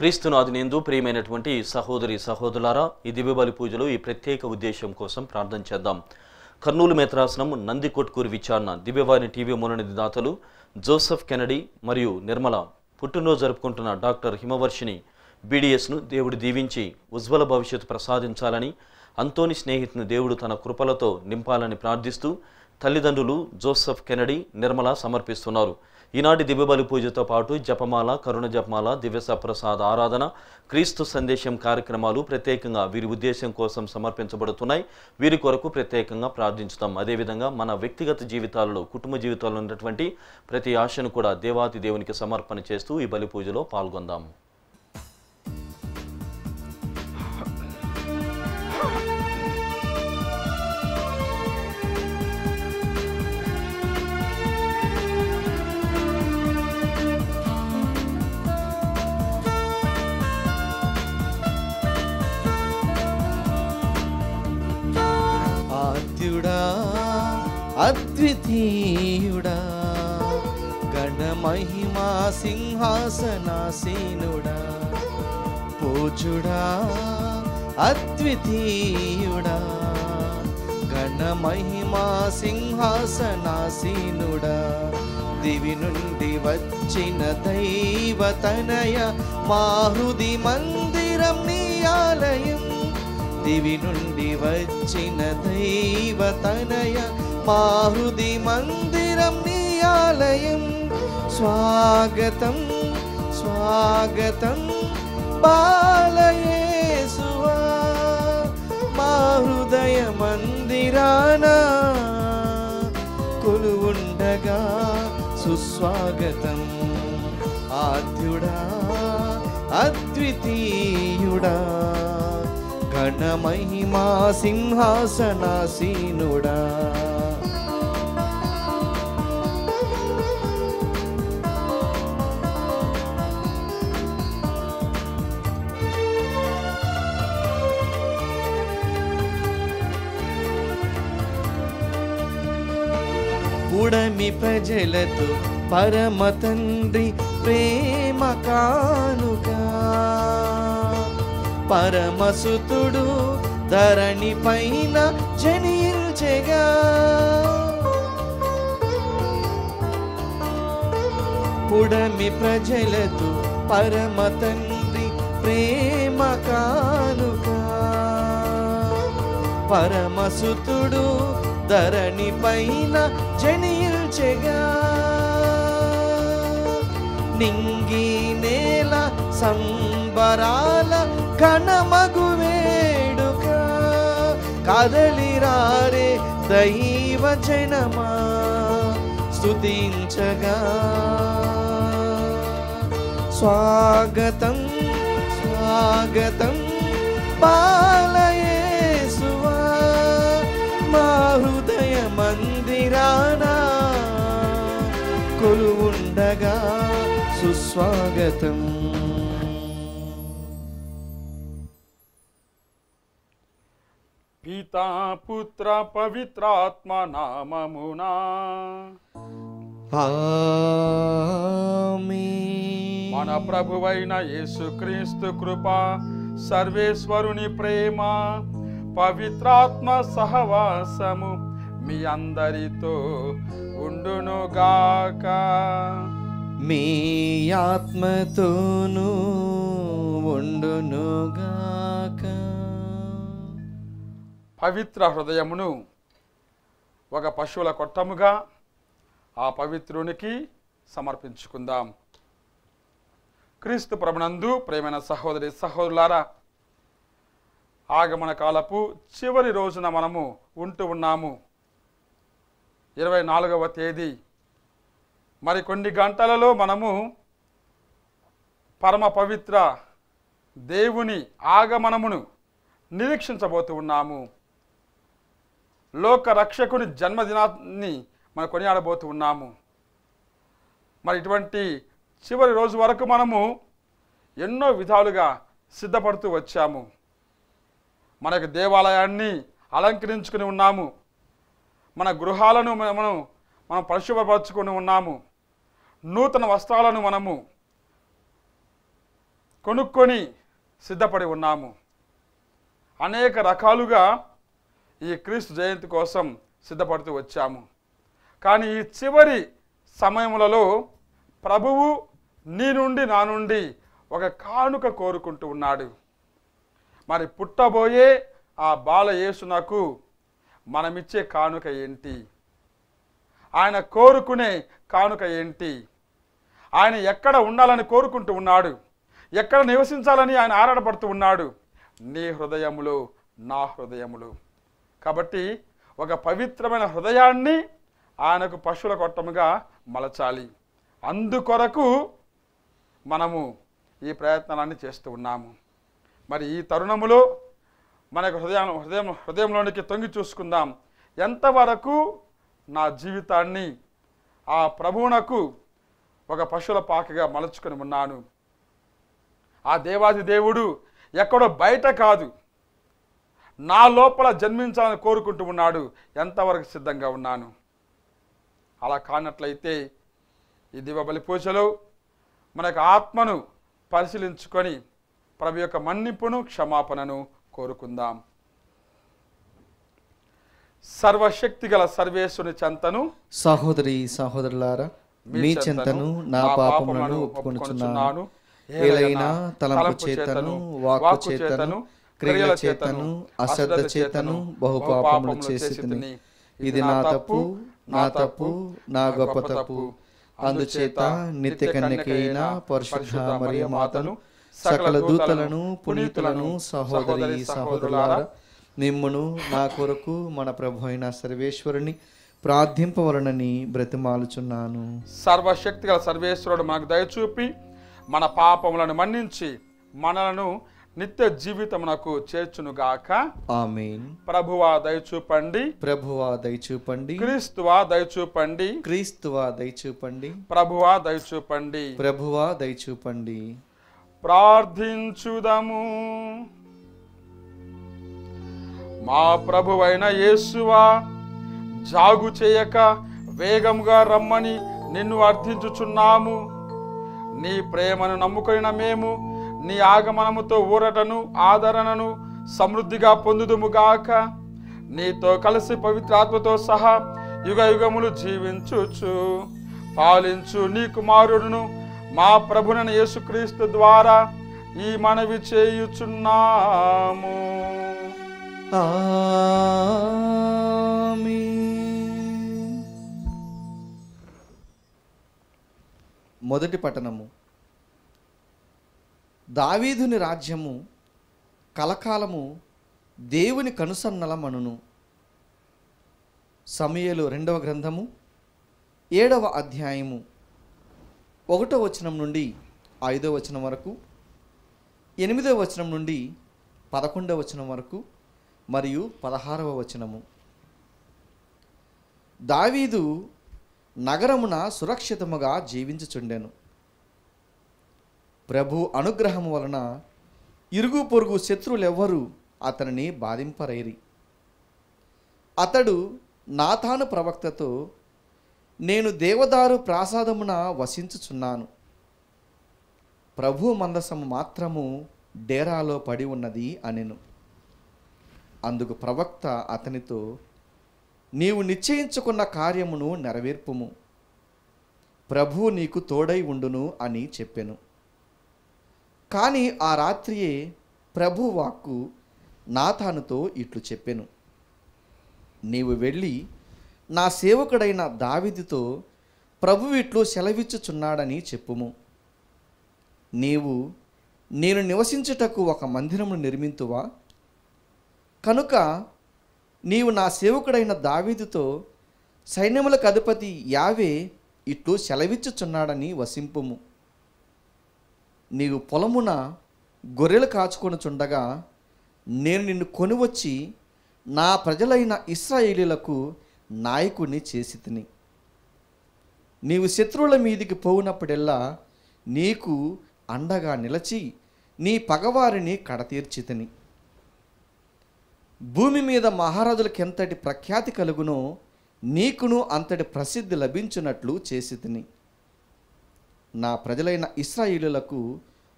క్రీస్తునాథునిందు ప్రియమైనటువంటి సహోదరి సహోదరులారా ఈ దివ్యబలి పూజలు ఈ ప్రత్యేక ఉద్దేశం కోసం ప్రార్థన చేద్దాం కర్నూలు మేత్రాసనం నందికొట్కూరు విచారణ దివ్యవాణి టీవీ మూలనిధి దాతలు జోసెఫ్ కెనడీ మరియు నిర్మల పుట్టినరోజు జరుపుకుంటున్న డాక్టర్ హిమవర్షిని బీడీఎస్ను దేవుడు దీవించి ఉజ్వల భవిష్యత్తు ప్రసాదించాలని అంతోని స్నేహితుని దేవుడు తన కృపలతో నింపాలని ప్రార్థిస్తూ తల్లిదండ్రులు జోసెఫ్ కెనడీ నిర్మల సమర్పిస్తున్నారు ఈనాటి దివ్యబలి పూజతో పాటు జపమాల కరుణ జపమాల దివ్య సప్రసాద ఆరాధన క్రీస్తు సందేశం కార్యక్రమాలు ప్రత్యేకంగా వీరి ఉద్దేశం కోసం సమర్పించబడుతున్నాయి వీరి కొరకు ప్రత్యేకంగా ప్రార్థించుతాం అదేవిధంగా మన వ్యక్తిగత జీవితాలలో కుటుంబ జీవితాల్లో ఉన్నటువంటి ప్రతి ఆశను కూడా దేవాతి దేవునికి సమర్పణ చేస్తూ ఈ బలి పూజలో పాల్గొందాం ఆద్యుడా అద్వితీయుడా గణమహిమా సింహాసనాసీనుడా పూజుడా అద్వితీయుడా గణమహిమా సింహాసనాసీనుడా దివి నుండి వచ్చిన దైవతనయ మా హృది మందిరం నీ ఆలయం దివి నుండి వచ్చిన దైవతనయ మా హృది మందిరం నీ ఆలయం స్వాగతం స్వాగతం బాలయేసువా మా హృదయ మందిరాన కొలువుండగా సుస్వాగతం ఆద్యుడా అద్వితీయుడా ఘనమహిమా సింహాసనాసీనుడా పుడమి ప్రజలతో పరమ తండ్రి ప్రేమ కానుగా పరమసుతుడు ధరణి పైన జనించెగా పుడమి ప్రజలతో పరమ తండ్రి ప్రేమ కానుగా పరమసుతుడు ధరణి పైన జనించెగా నింగి నేల సంబరాల ఘనమగు వేడుక కదలిరారే దైవ జనమా స్తుతించగా స్వాగతం స్వాగతం బాలయేసువా మా హృదయ మందిరానా కొలువుండగా సుస్వాగతం పితా పుత్ర పవిత్రాత్మ నామమునా ఆమేన్. మన ప్రభువైన యేసుక్రీస్తు కృప సర్వేశ్వరుని ప్రేమ పవిత్రాత్మ సహవాసము మీ అందరితో ఉండునుగాక మీ ఆత్మతోనూ ఉండునుగాక పవిత్ర హృదయమును ఒక పశువుల కొట్టముగా ఆ పవిత్రునికి సమర్పించుకుందాం క్రీస్తు ప్రభునందు ప్రేమైన సహోదరి సహోదరులారా ఆగమన కాలపు చివరి రోజున మనము ఉంటూ ఉన్నాము ఇరవై నాలుగవ తేదీ మరి కొన్ని గంటలలో మనము పరమ పవిత్ర దేవుని ఆగమనమును నిరీక్షించబోతూ ఉన్నాము లోక రక్షకుని జన్మదినాన్ని మనం కొనియాడబోతూ ఉన్నాము మరి ఇటువంటి చివరి రోజు వరకు మనము ఎన్నో విధాలుగా సిద్ధపడుతూ వచ్చాము మనకు దేవాలయాన్ని అలంకరించుకుని ఉన్నాము మన గృహాలను మన- మనం మనం పరిశుభ్రపరచుకొని ఉన్నాము నూతన వస్త్రాలను మనము కొనుక్కొని సిద్ధపడి ఉన్నాము అనేక రకాలుగా ఈ క్రీస్తు జయంతి కోసం సిద్ధపడుతూ వచ్చాము కానీ ఈ చివరి సమయములలో ప్రభువు నీ నుండి నా నుండి ఒక కానుక కోరుకుంటూ ఉన్నాడు మరి పుట్టబోయే ఆ బాల యేసునకు మనమిచ్చే కానుక ఏంటి ఆయన కోరుకునే కానుక ఏంటి ఆయన ఎక్కడ ఉండాలని కోరుకుంటూ ఉన్నాడు ఎక్కడ నివసించాలని ఆయన ఆరాటపడుతూ ఉన్నాడు నీ హృదయములో నా హృదయములు కాబట్టి ఒక పవిత్రమైన హృదయాన్ని ఆయనకు పశువుల కొట్టముగా మలచాలి అందుకొరకు మనము ఈ ప్రయత్నాలన్నీ చేస్తూ ఉన్నాము మరి ఈ తరుణములో మనకు హృదయం హృదయం హృదయంలోనికి తొంగి చూసుకుందాం ఎంతవరకు నా జీవితాన్ని ఆ ప్రభువునకు ఒక పశువుల పాకగా మలుచుకొని ఉన్నాను ఆ దేవాది దేవుడు ఎక్కడో బయట కాదు నా లోపల జన్మించాలని కోరుకుంటూ ఉన్నాడు ఎంతవరకు సిద్ధంగా ఉన్నాను అలా కానట్లయితే ఈ దివబలి పూజలో మనకు ఆత్మను పరిశీలించుకొని ప్రభు యొక్క మన్నింపును క్షమాపణను కోరుకుందాం సర్వశక్తి గల సర్వేశ్వరుని చెంతను సహోదరి సహోదరులారా మీ చెంతను నా పాపములను ఒప్పుకొనుచున్నాను ఏలైనా తలంపు చేతను వాక్కు చేతను క్రియల చేతను అశ్రద్ధ చేతను బహుపాపములు చేసి ఇది నా తప్పు నా తప్పు నా గొప్ప తప్పు అందుచేత నిత్య కన్యకైన పరిశుద్ధ మరియు మాతను సకల దూతలను పునీతులను సహోదరి సహోదరులారా మిమ్మును నా కొరకు మన ప్రభు అయిన సర్వేశ్వరుని ప్రార్థింపవలనని బ్రతిమాలుచున్నాను సర్వశక్తి గల సర్వేశ్వరుడు మనకు దయచూపి మన పాపములను మన్నించి మనలను నిత్య జీవితమునకు చేర్చునుగాక ఆమెన్ ప్రభువా దయచూపండి ప్రభువా దయచూపండి క్రీస్తువా దయచూపండి క్రీస్తువా దయచూపండి ప్రభువా దయచూపండి ప్రభువా దయచూపండి ప్రార్థించుదము మా ప్రభువైన యేసువా జాగు చేయక వేగముగా రమ్మని నిన్ను అర్థించుచున్నాము నీ ప్రేమను నమ్ముకొనిన మేము నీ ఆగమనముతో ఊరటను ఆదరణను సమృద్ధిగా పొందుదుముగాక నీతో కలిసి పవిత్రాత్మతో సహా యుగ యుగములు జీవించుచు పాలించు నీ కుమారుడును మా ప్రభునైన యేసుక్రీస్తు ద్వారా ఈ మనవి చేయుచున్నాము ఆమేన్. మొదటి పట్టణము దావీదుని రాజ్యము కలకాలము దేవుని కనుసన్నల మనును సమయలు రెండవ గ్రంథము ఏడవ అధ్యాయము ఒకటో వచనం నుండి ఐదో వచనం వరకు ఎనిమిదవ వచనం నుండి పదకొండవ వచనం వరకు మరియు పదహారవ వచనము దావీదు నగరమున సురక్షితముగా జీవించుచుండెను ప్రభు అనుగ్రహము వలన ఇరుగు పొరుగు శత్రువులెవ్వరూ అతనిని బాధింపరైరి అతడు నాథాను ప్రవక్తతో నేను దేవదారు ప్రాసాదమున వసించుచున్నాను ప్రభు మందసము మాత్రము డేరాలో పడి ఉన్నది అనెను అందుకు ప్రవక్త అతనితో నీవు నిశ్చయించుకున్న కార్యమును నెరవేర్పుము ప్రభు నీకు తోడై ఉండును అని చెప్పెను కానీ ఆ రాత్రియే ప్రభు వాక్కు నాథానుతో ఇట్లు చెప్పెను నీవు వెళ్ళి నా సేవకుడైన దావిదితో ప్రభు ఇట్లు సెలవిచ్చుచున్నాడని చెప్పుము నీవు నేను నివసించుటకు ఒక మందిరమును నిర్మింతువా కనుక నీవు నా సేవకుడైన దావీదుతో సైన్యములకు అధిపతి యావే ఇట్లు సెలవిచ్చుచున్నాడని వసింపుము నీవు పొలమున గొర్రెలు కాచుకొనుచుండగా నేను నిన్ను కొనివచ్చి నా ప్రజలైన ఇస్రాయేలీలకు నాయకుని చేసి తిని నీవు శత్రువుల మీదికి పోవునప్పుడెల్లా నీకు అండగా నిలచి నీ పగవారిని కడతీర్చితిని భూమి మీద మహారాజులకు ఎంతటి ప్రఖ్యాతి కలుగునో నీకును అంతటి ప్రసిద్ధి లభించున్నట్లు చేసి తిని నా ప్రజలైన ఇస్రాయిలులకు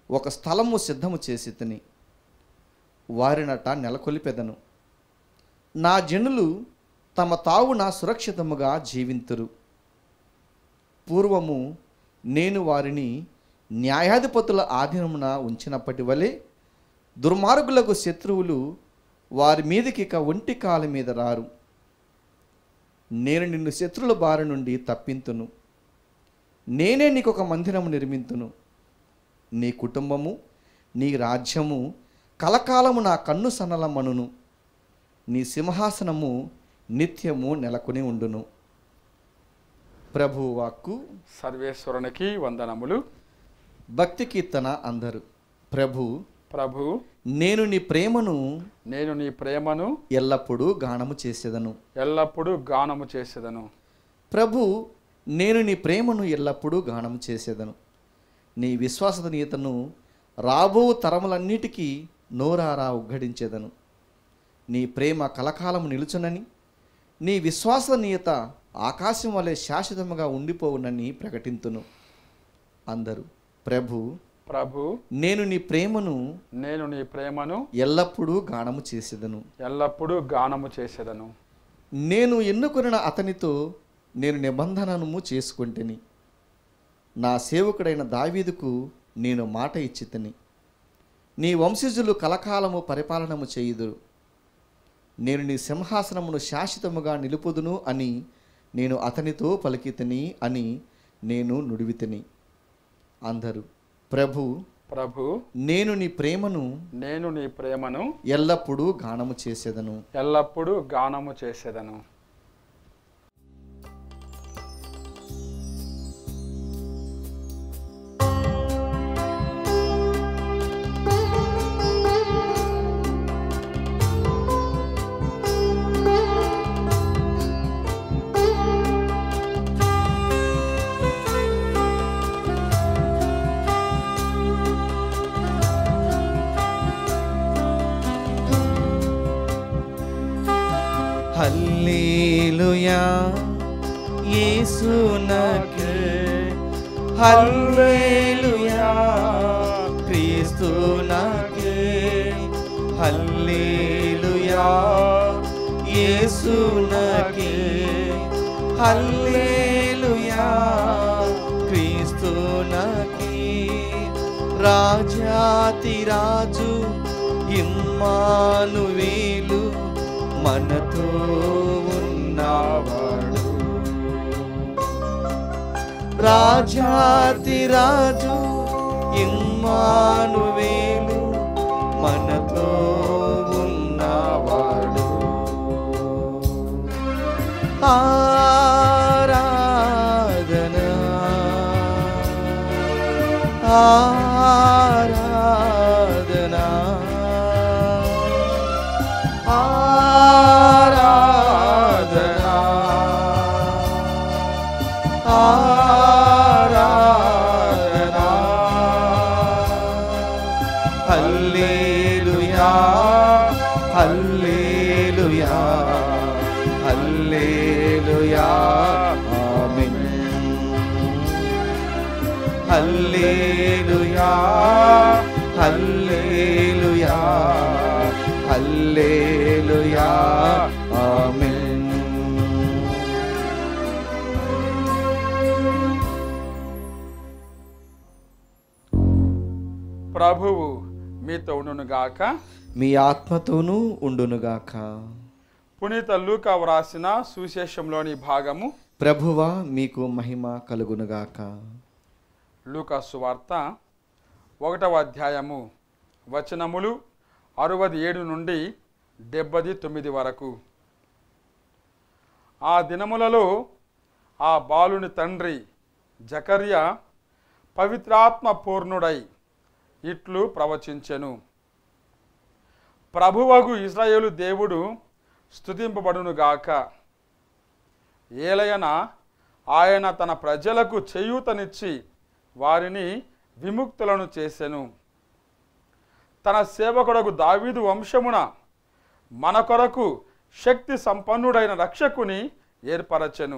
ఒక స్థలము సిద్ధము చేసి తిని వారినట నెలకొల్పెదను నా జనులు తమ తావున సురక్షితముగా జీవింతురు పూర్వము నేను వారిని న్యాయాధిపతుల ఆధీనమున ఉంచినప్పటి వలె దుర్మార్గులకు శత్రువులు వారి మీదకి ఇక ఒంటి కాలు మీద రారు నేను నిన్ను శత్రుల బారి నుండి తప్పింతును నేనే నీకు ఒక మందిరము నిర్మింతును నీ కుటుంబము నీ రాజ్యము కలకాలము నా కన్ను సన్నలమనును నీ సింహాసనము నిత్యము నెలకొని ఉండును ప్రభు వాక్కు సర్వేశ్వరునికి వందనములు భక్తి కీర్తన అందరు ప్రభు ప్రభు నేను నీ ప్రేమను నేను నీ ప్రేమను ఎల్లప్పుడూ గానము చేసేదను ఎల్లప్పుడూ గానము చేసేదను ప్రభు నేను నీ ప్రేమను ఎల్లప్పుడూ గానము చేసేదను నీ విశ్వాసనీయతను రాబో తరములన్నిటికీ నోరారా ఉగ్గడించేదను నీ ప్రేమ కలకాలము నిలుచునని నీ విశ్వాసనీయత ఆకాశం వలె శాశ్వతముగా ఉండిపోవునని ప్రకటింతును అందరూ ప్రభు ప్రభు నేను నీ ప్రేమను నేను నీ ప్రేమను ఎల్లప్పుడూ గానము చేసేదను ఎల్లప్పుడూ గానము చేసేదను నేను ఎన్నుకొనిన అతనితో నేను నిబంధనను చేసుకుంటుని నా సేవకుడైన దావీదుకు నేను మాట ఇచ్చితిని నీ వంశజులు కలకాలము పరిపాలనము చేయుదురు నేను నీ సింహాసనమును శాశ్వతముగా నిలుపుదును అని నేను అతనితో పలికితిని అని నేను నుడివితిని అందరూ ప్రభు ప్రభు నేను నీ ప్రేమను నేను నీ ప్రేమను ఎల్లప్పుడూ గానము చేసేదను ఎల్లప్పుడూ గానము చేసేదను హల్లేలుయా యేసునకే హల్లేలుయా క్రీస్తునకే హల్లేలుయా యేసునకే హల్లేలుయా క్రీస్తునకే రాజాతి రాజు ఇమ్మానువేలు మనతో ఉన్నవాడు రాజాతి రాజు ఇమ్మానువేలు మనతో ఉన్నవాడు ఆరాధన ఆరాధన ఆరాధన ఆరాధన హల్లెలూయా హల్లెలూయా హల్లెలూయా ఆమేన్ హల్లెలూయా హల్లెలూయా హల్లెలూయా ఆమేన్ ప్రభువు మీతో ఉండునుగాక మీ ఆత్మతోనూ ఉండునుగాక పునీత లూకా వ్రాసిన సువిశేషంలోని భాగము ప్రభువా మీకు మహిమ కలుగునుగాక లూకా సువార్త ఒకటవ అధ్యాయము వచనములు అరవది ఏడు నుండి డెబ్బది తొమ్మిది వరకు ఆ దినములలో ఆ బాలుని తండ్రి జకర్య పవిత్రాత్మ పూర్ణుడై ఇట్లు ప్రవచించెను ప్రభువగు ఇస్రాయేలు దేవుడు స్తుతింపబడునుగాక ఏలయన ఆయన తన ప్రజలకు చేయూతనిచ్చి వారిని విముక్తులను చేసెను తన సేవకుడకు దావీదు వంశమున మన కొరకు శక్తి సంపన్నుడైన రక్షకుని ఏర్పరచెను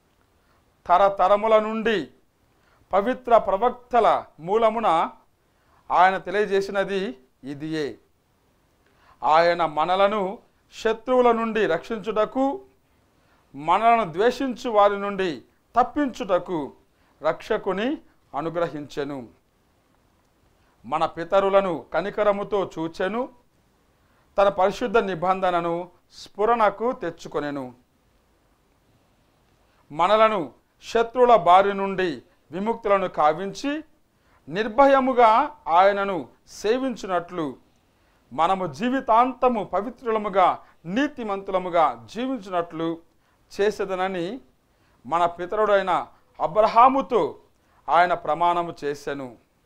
తరతరముల నుండి పవిత్ర ప్రవక్తల మూలమున ఆయన తెలియజేసినది ఇదియే ఆయన మనలను శత్రువుల నుండి రక్షించుటకు మనలను ద్వేషించు వారి నుండి తప్పించుటకు రక్షకుని అనుగ్రహించెను మన పితరులను కనికరముతో చూచెను తన పరిశుద్ధ నిబంధనను స్ఫురణకు తెచ్చుకొనెను మనలను శత్రువుల బారి నుండి విముక్తులను కావించి నిర్భయముగా ఆయనను సేవించినట్లు మనము జీవితాంతము పవిత్రులముగా నీతిమంతులముగా జీవించినట్లు చేసేదనని మన పితరుడైన అబ్రహాముతో ఆయన ప్రమాణము చేసెను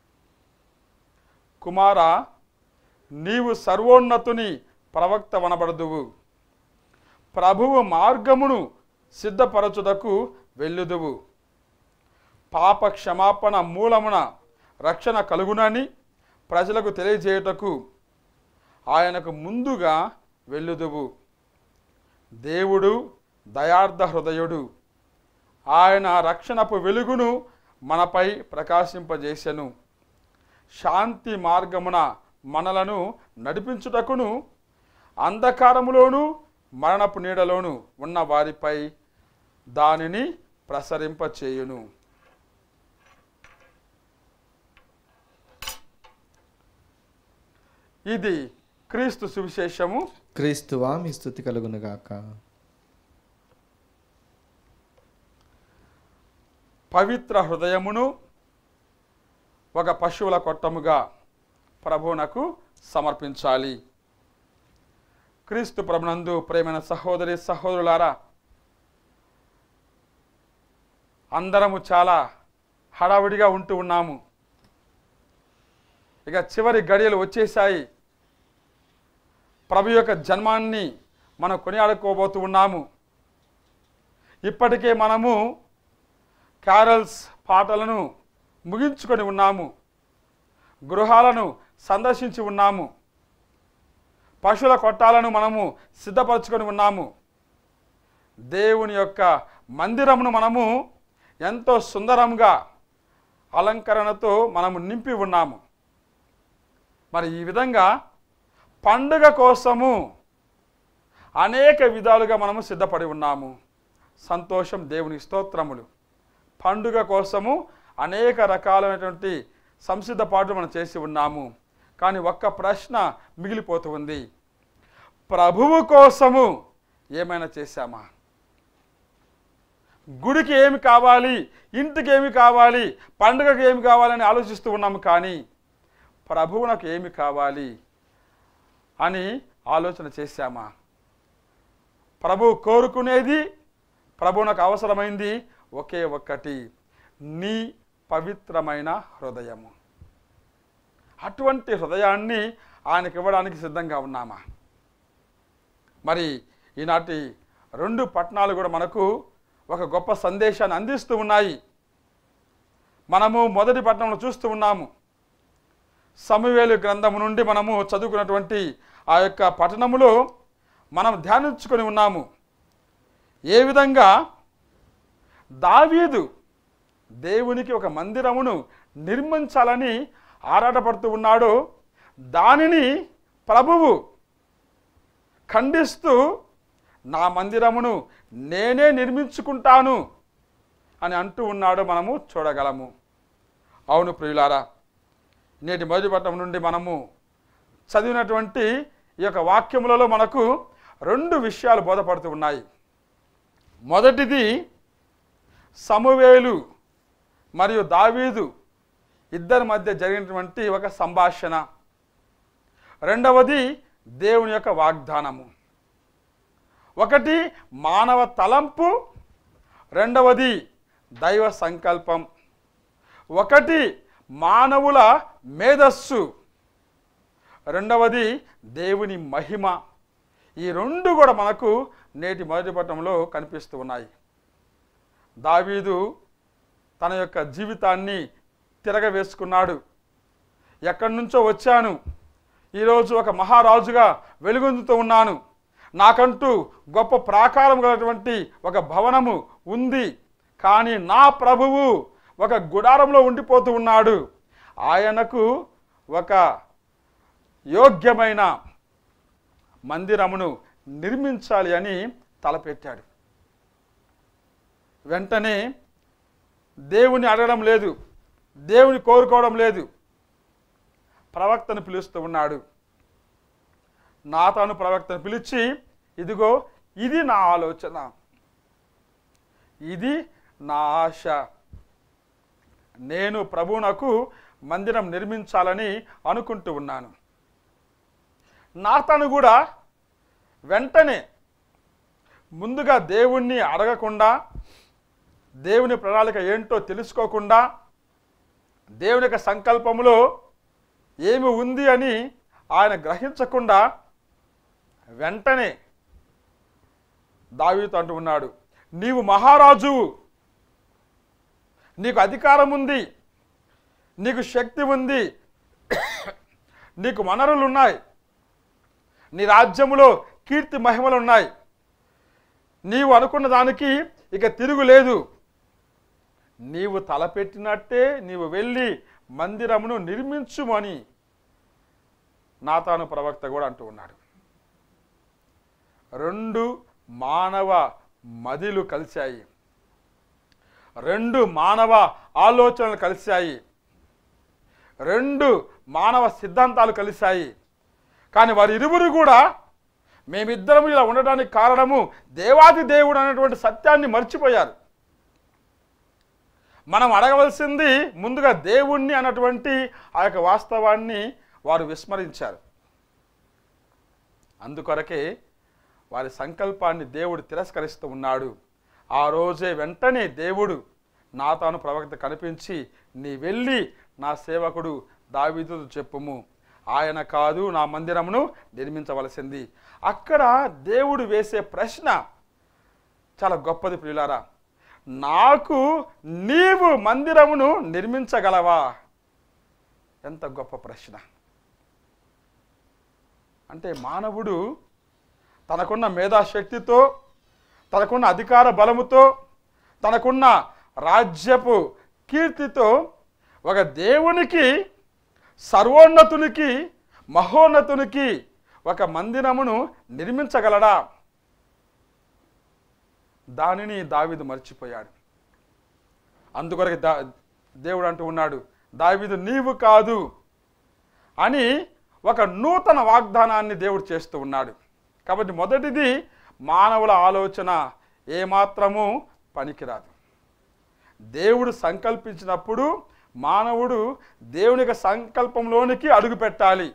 కుమార నీవు సర్వోన్నతుని ప్రవక్త వనబడదువు ప్రభువు మార్గమును సిద్ధపరచుటకు వెళ్ళుదువు పాప క్షమాపణ మూలమున రక్షణ కలుగునని ప్రజలకు తెలియజేయుటకు ఆయనకు ముందుగా వెళ్ళుదువు దేవుడు దయార్థ హృదయుడు ఆయన రక్షణపు వెలుగును మనపై ప్రకాశింపజేసెను శాంతి మార్గమున మనలను నడిపించుటకును అంధకారములోను మరణపు నీడలోను ఉన్న వారిపై దానిని ప్రసరింపచేయును ఇది క్రీస్తు సువిశేషము క్రీస్తువా మీ స్థుతి కలుగునుగాక పవిత్ర హృదయమును ఒక పశువుల కొట్టముగా ప్రభువునకు సమర్పించాలి క్రీస్తు ప్రభునందు ప్రేమైన సహోదరి సహోదరులారా అందరము చాలా హడావిడిగా ఉంటూ ఉన్నాము ఇక చివరి గడియలు వచ్చేసాయి ప్రభు యొక్క జన్మాన్ని మనం కొనియాడుకోబోతూ ఉన్నాము ఇప్పటికే మనము క్యారల్స్ పాటలను ముగించుకొని ఉన్నాము గృహాలను సందర్శించి ఉన్నాము పశువుల కొట్టాలను మనము సిద్ధపరచుకొని ఉన్నాము దేవుని యొక్క మందిరమును మనము ఎంతో సుందరంగా అలంకరణతో మనము నింపి ఉన్నాము మరి ఈ విధంగా పండుగ కోసము అనేక విధాలుగా మనము సిద్ధపడి ఉన్నాము సంతోషం దేవుని స్తోత్రములు పండుగ కోసము అనేక రకాలైనటువంటి సంసిద్ధపాట్లు మనం చేసి ఉన్నాము కానీ ఒక్క ప్రశ్న మిగిలిపోతూ ఉంది ప్రభువు కోసము ఏమైనా చేశామా గుడికి ఏమి కావాలి ఇంటికి ఏమి కావాలి పండుగకి ఏమి కావాలని ఆలోచిస్తూ ఉన్నాము కానీ ప్రభువునకు ఏమి కావాలి అని ఆలోచన చేశామా ప్రభు కోరుకునేది ప్రభువునకు అవసరమైంది ఒకే ఒక్కటి నీ పవిత్రమైన హృదయము అటువంటి హృదయాన్ని ఆయనకి ఇవ్వడానికి సిద్ధంగా ఉన్నామా మరి ఈనాటి రెండు పట్టణాలు కూడా మనకు ఒక గొప్ప సందేశాన్ని అందిస్తూ ఉన్నాయి మనము మొదటి పట్టణంలో చూస్తూ ఉన్నాము సమవేలు గ్రంథము నుండి మనము చదువుకున్నటువంటి ఆ యొక్క పట్టణములో మనం ధ్యానించుకొని ఉన్నాము ఏ విధంగా దావీదు దేవునికి ఒక మందిరమును నిర్మించాలని ఆరాటపడుతూ ఉన్నాడో దానిని ప్రభువు ఖండిస్తూ నా మందిరమును నేనే నిర్మించుకుంటాను అని అంటూ ఉన్నాడు మనము చూడగలము అవును ప్రియులారా నేటి మొదటి పట్టణం నుండి మనము చదివినటువంటి ఈ యొక్క వాక్యములలో మనకు రెండు విషయాలు బోధపడుతూ ఉన్నాయి మొదటిది సమువేలు మరియు దావీదు ఇద్దరి మధ్య జరిగినటువంటి ఒక సంభాషణ రెండవది దేవుని యొక్క వాగ్దానము ఒకటి మానవ తలంపు రెండవది దైవ సంకల్పం ఒకటి మానవుల మేధస్సు రెండవది దేవుని మహిమ ఈ రెండు కూడా మనకు నేటి మొదటి పట్టణంలో కనిపిస్తూ ఉన్నాయి దావీదు తన యొక్క జీవితాన్ని తిరగవేసుకున్నాడు ఎక్కడి నుంచో వచ్చాను ఈరోజు ఒక మహారాజుగా వెలుగొందుతూ ఉన్నాను నాకంటూ గొప్ప ప్రాకారం గలటువంటి ఒక భవనము ఉంది కానీ నా ప్రభువు ఒక గుడారంలో ఉండిపోతూ ఉన్నాడు ఆయనకు ఒక యోగ్యమైన మందిరమును నిర్మించాలి అని తలపెట్టాడు వెంటనే దేవుని అడగడం లేదు దేవుని కోరుకోవడం లేదు ప్రవక్తను పిలుస్తూ ఉన్నాడు నాతాను ప్రవక్తను పిలిచి ఇదిగో ఇది నా ఆలోచన ఇది నా ఆశ నేను ప్రభువునకు మందిరం నిర్మించాలని అనుకుంటూ ఉన్నాను నాతాను కూడా వెంటనే ముందుగా దేవుణ్ణి అడగకుండా దేవుని ప్రణాళిక ఏంటో తెలుసుకోకుండా దేవుని యొక్క సంకల్పములో ఏమి ఉంది అని ఆయన గ్రహించకుండా వెంటనే దావీతో అంటూ ఉన్నాడు నీవు మహారాజువు నీకు అధికారం ఉంది నీకు శక్తి ఉంది నీకు వనరులు ఉన్నాయి నీ రాజ్యములో కీర్తి మహిమలు ఉన్నాయి నీవు అనుకున్న దానికి ఇక తిరుగులేదు నీవు తలపెట్టినట్టే నీవు వెళ్ళి మందిరమును నిర్మించుమని నాతాను ప్రవక్త కూడా అంటూ ఉన్నాడు రెండు మానవ మదిలు కలిశాయి రెండు మానవ ఆలోచనలు కలిశాయి రెండు మానవ సిద్ధాంతాలు కలిశాయి కానీ వారి ఇరువురు కూడా మేమిద్దరం ఇలా ఉండడానికి కారణము దేవాది దేవుడు అనేటువంటి సత్యాన్ని మర్చిపోయారు మనం అడగవలసింది ముందుగా దేవుణ్ణి అన్నటువంటి ఆ యొక్క వాస్తవాన్ని వారు విస్మరించారు అందుకొరకే వారి సంకల్పాన్ని దేవుడు తిరస్కరిస్తూ ఉన్నాడు ఆ రోజే వెంటనే దేవుడు నా తాను ప్రవక్త కనిపించి నీ వెళ్ళి నా సేవకుడు దావీదు చెప్పుము ఆయన కాదు నా మందిరమును నిర్మించవలసింది అక్కడ దేవుడు వేసే ప్రశ్న చాలా గొప్పది ప్రియులారా నాకు నీవు మందిరమును నిర్మించగలవా ఎంత గొప్ప ప్రశ్న అంటే మానవుడు తనకున్న మేధాశక్తితో తనకున్న అధికార బలముతో తనకున్న రాజ్యపు కీర్తితో ఒక దేవునికి సర్వోన్నతునికి మహోన్నతునికి ఒక మందిరమును నిర్మించగలడా దానిని దావీదు మర్చిపోయాడు అందుకొరకు దా దేవుడు అంటూ ఉన్నాడు దావీదు నీవు కాదు అని ఒక నూతన వాగ్దానాన్ని దేవుడు చేస్తూ ఉన్నాడు కాబట్టి మొదటిది మానవుల ఆలోచన ఏమాత్రము పనికిరాదు దేవుడు సంకల్పించినప్పుడు మానవుడు దేవుని యొక్క సంకల్పంలోనికి అడుగు పెట్టాలి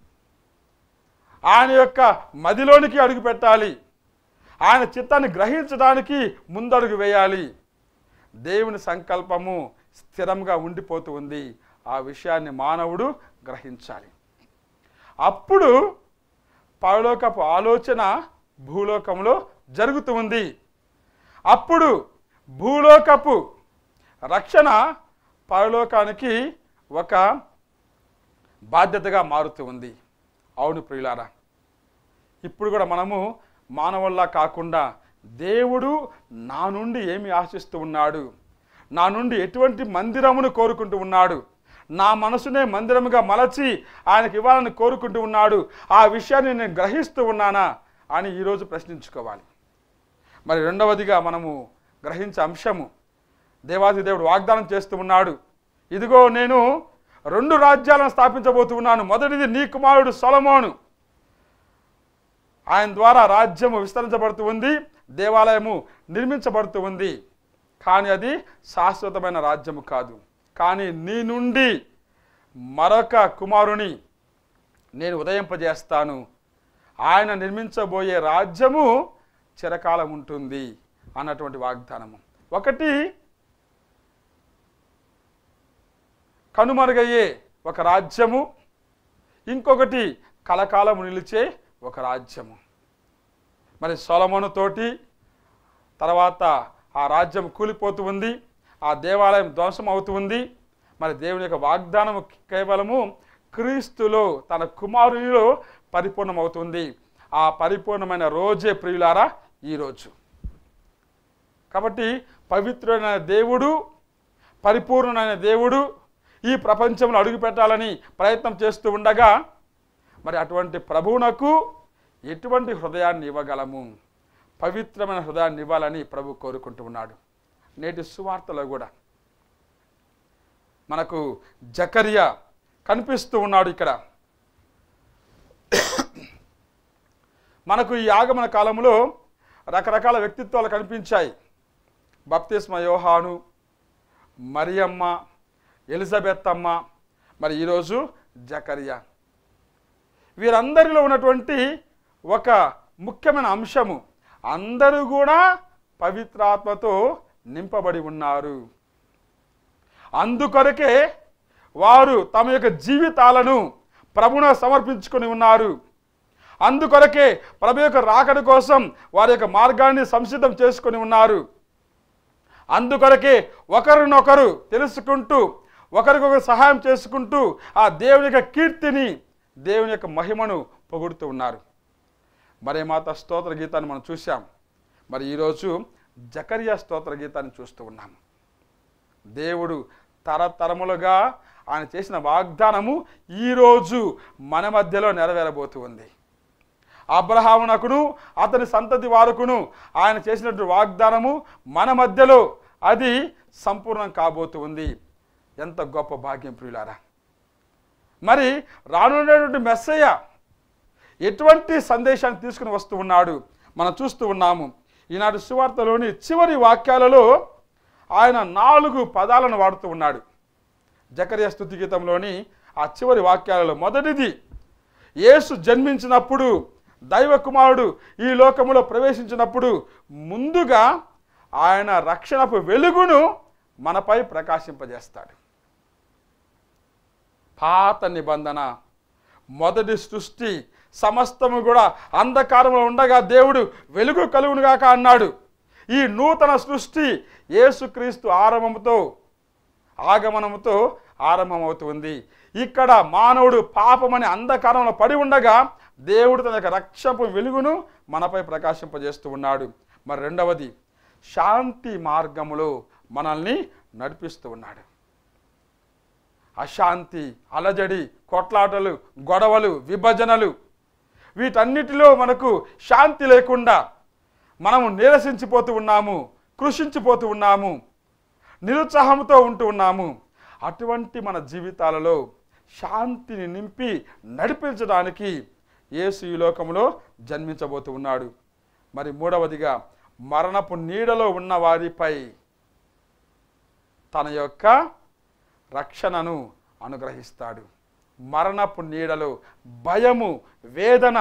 ఆయన యొక్క మదిలోనికి అడుగు పెట్టాలి ఆయన చిత్తాన్ని గ్రహించడానికి ముందడుగు వేయాలి దేవుని సంకల్పము స్థిరంగా ఉండిపోతూ ఉంది ఆ విషయాన్ని మానవుడు గ్రహించాలి అప్పుడు పరలోకపు ఆలోచన భూలోకంలో జరుగుతూ ఉంది అప్పుడు భూలోకపు రక్షణ పరలోకానికి ఒక బాధ్యతగా మారుతూ ఉంది అవును ప్రియులారా ఇప్పుడు కూడా మనము మానవుల్లా కాకుండా దేవుడు నా నుండి ఏమి ఆశిస్తూ ఉన్నాడు నా నుండి ఎటువంటి మందిరమును కోరుకుంటూ ఉన్నాడు నా మనసునే మందిరముగా మలచి ఆయనకి ఇవ్వాలని కోరుకుంటూ ఉన్నాడు ఆ విషయాన్ని నేను గ్రహిస్తూ ఉన్నానా అని ఈరోజు ప్రశ్నించుకోవాలి మరి రెండవదిగా మనము గ్రహించే అంశము దేవాది దేవుడు వాగ్దానం చేస్తూ ఉన్నాడు ఇదిగో నేను రెండు రాజ్యాలను స్థాపించబోతూ ఉన్నాను మొదటిది నీ కుమారుడు సొలమోను ఆయన ద్వారా రాజ్యము విస్తరించబడుతూ ఉంది దేవాలయము నిర్మించబడుతూ ఉంది కానీ అది శాశ్వతమైన రాజ్యము కాదు కానీ నీ నుండి మరొక కుమారుని నేను ఉదయింపజేస్తాను ఆయన నిర్మించబోయే రాజ్యము చిరకాలం ఉంటుంది అన్నటువంటి వాగ్దానము ఒకటి కనుమరుగయ్యే ఒక రాజ్యము ఇంకొకటి కలకాలము నిలిచే ఒక రాజ్యము మరి సొలమోను తోటి తర్వాత ఆ రాజ్యం కూలిపోతూ ఉంది ఆ దేవాలయం ధ్వంసం అవుతూ ఉంది మరి దేవుని యొక్క వాగ్దానము కేవలము క్రీస్తులో తన కుమారునిలో పరిపూర్ణమవుతుంది ఆ పరిపూర్ణమైన రోజే ప్రియులారా ఈరోజు కాబట్టి పవిత్రుడైన దేవుడు పరిపూర్ణమైన దేవుడు ఈ ప్రపంచంలో అడుగు పెట్టాలని ప్రయత్నం చేస్తూ ఉండగా మరి అటువంటి ప్రభువునకు ఎటువంటి హృదయాన్ని ఇవ్వగలము పవిత్రమైన హృదయాన్ని ఇవ్వాలని ప్రభు కోరుకుంటూ ఉన్నాడు నేటి సువార్తలో కూడా మనకు జకరియా కనిపిస్తూ ఉన్నాడు ఇక్కడ మనకు ఈ ఆగమన కాలంలో రకరకాల వ్యక్తిత్వాలు కనిపించాయి బప్తిస్మ యోహాను మరియమ్మ ఎలిజబెత్ అమ్మ మరి ఈరోజు జకరియా వీరందరిలో ఉన్నటువంటి ఒక ముఖ్యమైన అంశము అందరూ కూడా పవిత్రాత్మతో నింపబడి ఉన్నారు అందుకొరకే వారు తమ యొక్క జీవితాలను ప్రభున సమర్పించుకొని ఉన్నారు అందుకొరకే ప్రభు యొక్క రాకడ కోసం వారి యొక్క మార్గాన్ని సంసిద్ధం చేసుకొని ఉన్నారు అందుకొరకే ఒకరినొకరు తెలుసుకుంటూ ఒకరికొకరు సహాయం చేసుకుంటూ ఆ దేవుని యొక్క కీర్తిని దేవుని యొక్క మహిమను పొగుడుతూ ఉన్నారు మరే మాత స్తోత్ర గీతాన్ని మనం చూసాం మరి ఈరోజు జకరియా స్తోత్ర గీతాన్ని చూస్తూ ఉన్నాము దేవుడు తరతరములుగా ఆయన చేసిన వాగ్దానము ఈరోజు మన మధ్యలో నెరవేరబోతూ ఉంది అబ్రహామునకును అతని సంతతి వారుకును ఆయన చేసినటువంటి వాగ్దానము మన మధ్యలో అది సంపూర్ణం కాబోతూ ఉంది ఎంత గొప్ప భాగ్యం ప్రియులారా మరి రానున్నటువంటి మెస్సయ్య ఎటువంటి సందేశాన్ని తీసుకుని వస్తూ ఉన్నాడు మనం చూస్తూ ఉన్నాము ఈనాటి సువార్తలోని చివరి వాక్యాలలో ఆయన నాలుగు పదాలను వాడుతూ ఉన్నాడు జకర్య స్థుతి గీతంలోని ఆ చివరి వాక్యాలలో మొదటిది యేసు జన్మించినప్పుడు దైవ కుమారుడు ఈ లోకములో ప్రవేశించినప్పుడు ముందుగా ఆయన రక్షణపు వెలుగును మనపై ప్రకాశింపజేస్తాడు పాత నిబంధన మొదటి సృష్టి సమస్తము కూడా అంధకారంలో ఉండగా దేవుడు వెలుగు కలుగునుగాక అన్నాడు ఈ నూతన సృష్టి యేసుక్రీస్తు ఆరంభంతో ఆగమనముతో ఆరంభమవుతుంది ఇక్కడ మానవుడు పాపమని అంధకారంలో పడి ఉండగా దేవుడు తన యొక్క రక్షపు వెలుగును మనపై ప్రకాశింపజేస్తూ ఉన్నాడు మరి రెండవది శాంతి మార్గములో మనల్ని నడిపిస్తూ ఉన్నాడు అశాంతి అలజడి కొట్లాటలు గొడవలు విభజనలు వీటన్నిటిలో మనకు శాంతి లేకుండా మనము నీరసించిపోతూ ఉన్నాము కృషించిపోతూ ఉన్నాము నిరుత్సాహంతో ఉంటూ ఉన్నాము అటువంటి మన జీవితాలలో శాంతిని నింపి నడిపించడానికి యేసు ఈ లోకంలో జన్మించబోతూ ఉన్నాడు మరి మూడవదిగా మరణపు నీడలో ఉన్న వారిపై తన యొక్క రక్షణను అనుగ్రహిస్తాడు మరణపు నీడలో భయము వేదన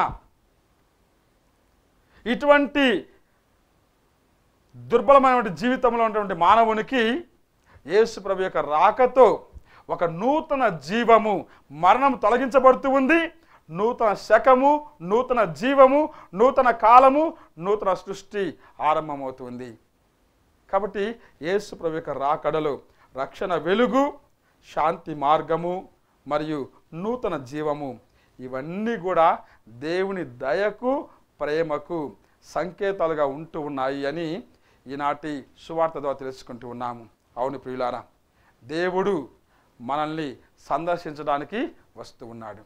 ఇటువంటి దుర్బలమైనటువంటి జీవితంలో ఉన్నటువంటి మానవునికి యేసు ప్రభు యొక్క రాకతో ఒక నూతన జీవము మరణం తొలగించబడుతూ ఉంది నూతన శకము నూతన జీవము నూతన కాలము నూతన సృష్టి ఆరంభమవుతుంది కాబట్టి యేసు ప్రభు యొక్క రాకడలో రక్షణ వెలుగు శాంతి మార్గము మరియు నూతన జీవము ఇవన్నీ కూడా దేవుని దయకు ప్రేమకు సంకేతాలుగా ఉంటూ ఉన్నాయి అని ఈనాటి సువార్త ద్వారా తెలుసుకుంటూ ఉన్నాము అవును ప్రియులారా దేవుడు మనల్ని సందర్శించడానికి వస్తూ ఉన్నాడు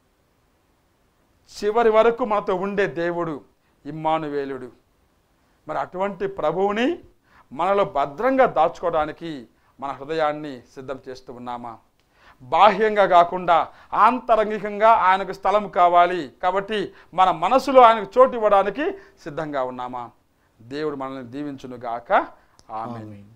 చివరి వరకు మనతో ఉండే దేవుడు ఇమ్మానువేలుడు మరి అటువంటి ప్రభువుని మనలో భద్రంగా దాచుకోవడానికి మన హృదయాన్ని సిద్ధం చేస్తూ ఉన్నామా బాహ్యంగా కాకుండా ఆంతరంగికంగా ఆయనకు స్థలం కావాలి కాబట్టి మన మనసులో ఆయనకు చోటు ఇవ్వడానికి సిద్ధంగా ఉన్నామా దేవుడు మనల్ని దీవించునుగాక ఆమె ఆమేన్.